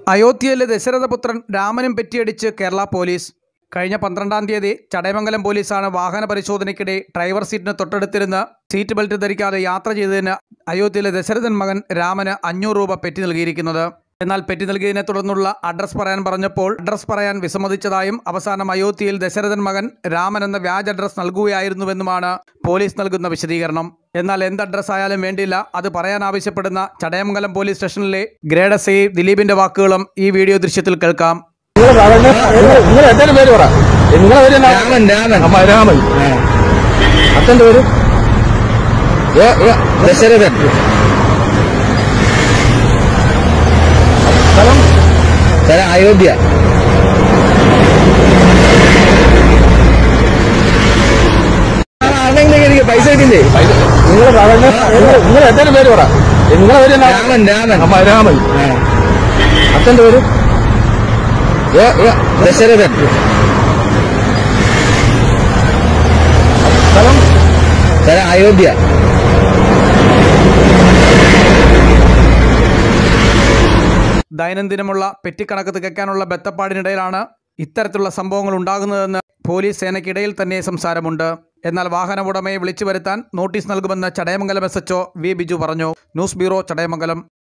അയോധ്യയിലെ ദശരഥപുത്രൻ രാമനും പെറ്റിയടിച്ച് കേരള പോലീസ് കഴിഞ്ഞ പന്ത്രണ്ടാം തീയതി ചടയമംഗലം പോലീസാണ് വാഹന പരിശോധനയ്ക്കിടെ ഡ്രൈവർ സീറ്റിന് തൊട്ടടുത്തിരുന്ന് സീറ്റ് ബെൽറ്റ് ധരിക്കാതെ യാത്ര ചെയ്തതിന് അയോധ്യയിലെ ദശരഥൻ മകൻ രാമന് അഞ്ഞൂറ് രൂപ പെറ്റി നൽകിയിരിക്കുന്നത് എന്നാൽ പെറ്റി നൽകിയതിനെ തുടർന്നുള്ള അഡ്രസ് പറയാൻ പറഞ്ഞപ്പോൾ അഡ്രസ് പറയാൻ വിസമ്മതിച്ചതായും അവസാനം അയോധ്യയിൽ ദശരഥൻ മകൻ രാമൻ എന്ന വ്യാജ അഡ്രസ് നൽകുകയായിരുന്നുവെന്നുമാണ് പോലീസ് നൽകുന്ന വിശദീകരണം എന്നാൽ എന്ത് അഡ്രസ് ആയാലും വേണ്ടില്ല അത് പറയാൻ ആവശ്യപ്പെടുന്ന ചടയമംഗലം പോലീസ് സ്റ്റേഷനിലെ ഗ്രേഡ് എസ് ഐ ദിലീപിന്റെ വാക്കുകളും ഈ വീഡിയോ ദൃശ്യത്തിൽ കേൾക്കാം നിങ്ങൾ സാധാരണ നിങ്ങൾ നിങ്ങൾ എന്തായാലും പേര് പറ നിങ്ങളെ പേര് എന്നാ? രാമൻ രാമൻ അമ്മ രാമൻ അച്ഛന്റെ പേര് ഏ, ഏ, ദശരഥൻ സ്ഥലം സ്ഥലം അയോധ്യ ആ, ആണെങ്കിൽ എനിക്ക് പൈസ കിട്ടില്ലേ നിങ്ങൾ സാധാരണ നിങ്ങൾ നിങ്ങൾ എന്തായാലും പേര് പറ നിങ്ങളെ പേര് എന്നാ? രാമൻ രാമൻ അമ്മ രാമൻ ആ. അച്ഛന്റെ പേര് ഏ, ഏ, ദശരഥൻ സ്ഥലം സ്ഥലം അയോധ്യ ദൈനംദിനമുള്ള പെറ്റിക്കണക്ക് തികയ്ക്കാനുള്ള ബത്തപ്പാടിനിടയിലാണ് ഇത്തരത്തിലുള്ള സംഭവങ്ങൾ ഉണ്ടാകുന്നതെന്ന് പോലീസ് സേനയ്ക്കിടയിൽ തന്നെ സംസാരമുണ്ട് എന്നാൽ വാഹന ഉടമയെ വിളിച്ചു വരുത്താൻ നോട്ടീസ് നൽകുമെന്ന് Chadayamangalam S HO V Biju പറഞ്ഞു ന്യൂസ് ബ്യൂറോ ചടയമംഗലം